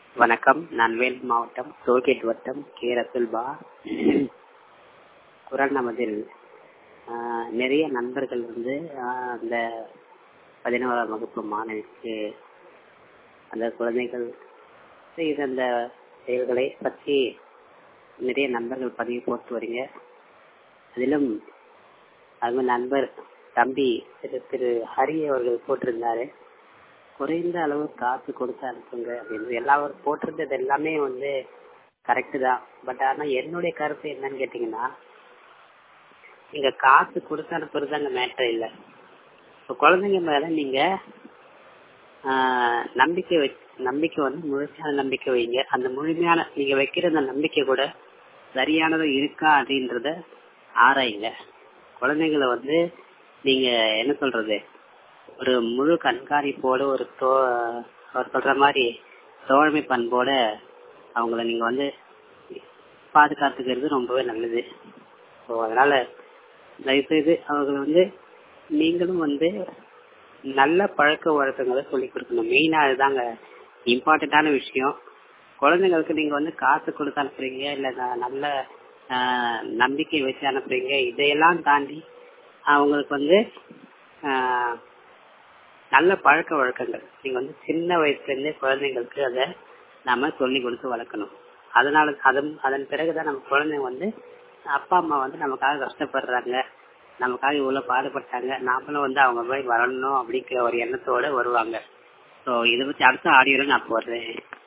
வணக்கம் நான் வேல் மாவட்டம் டோல்கேட் வட்டம் கே ரசுல்பா குரல் நமதில் ஆஹ், நிறைய நண்பர்கள் வந்து ஆஹ், அந்த பதினோராம் வகுப்பு மாணவிக்கு அந்த குழந்தைகள் செய்த அந்த செயல்களை பற்றி நிறைய நண்பர்கள் பதிவு போட்டு வரீங்க அதிலும் அது நண்பர் தம்பி திரு திரு ஹரி அவர்கள் போட்டிருந்தாரு குறைந்த அளவு காசு கொடுத்து அனுப்புங்க அப்படின்னு எல்லாரும் போட்டிருந்தது எல்லாமே வந்து கரெக்டு தான் பட் ஆனா என்னுடைய கருத்து என்னன்னு கேட்டீங்கன்னா நீங்க காசு கொடுத்து அனுப்புறது அங்க மேட்டர் இல்லை இப்போ குழந்தைங்க மேல நீங்க ஆஹ், நம்பிக்கை வை நம்பிக்கை வந்து முழுமையான நம்பிக்கை வைங்க அந்த முழுமையான நீங்க வைக்கிற அந்த நம்பிக்கை கூட சரியானது இருக்கா அப்படின்றத ஆராயுங்க குழந்தைங்களை வந்து நீங்க என்ன சொல்றது ஒரு முழு கண்காணிப்போட ஒரு தோ அவர் சொல்ற மாதிரி தோழமை பண்போட அவங்கள நீங்க வந்து பாதுகாத்துக்கிறது ரொம்பவே நல்லது ஸோ அதனால தயவுசெய்து அவங்களை வந்து நீங்களும் வந்து நல்ல பழக்க வழக்கங்களை சொல்லி கொடுக்கணும் மெயினா அதுதாங்க இம்பார்ட்டன்டான விஷயம் குழந்தைங்களுக்கு நீங்க வந்து காசு கொடுத்து அனுப்புறீங்க இல்ல ந- நல்ல ஆஹ், நம்பிக்கை வச்சு அனுப்புறீங்க இதையெல்லாம் தாண்டி அவங்களுக்கு வந்து ஆஹ், நல்ல பழக்க வழக்கங்கள் நீங்க வந்து சின்ன வயசுல இருந்தே குழந்தைங்களுக்கு அதை நாம சொல்லி கொடுத்து வளர்க்கணும் அதனால அதன் அதன் பிறகுதான் நம்ம குழந்தைங்க வந்து அப்பா அம்மா வந்து நமக்காக கஷ்டப்படுறாங்க நமக்காக இவ்வளவு பாடுபட்டாங்க நாமளும் வந்து அவங்க போய் வரணும் அப்படிங்கிற ஒரு எண்ணத்தோட வருவாங்க ஸோ இதை பத்தி அடுத்த ஆடியோல நான் போடுறேன்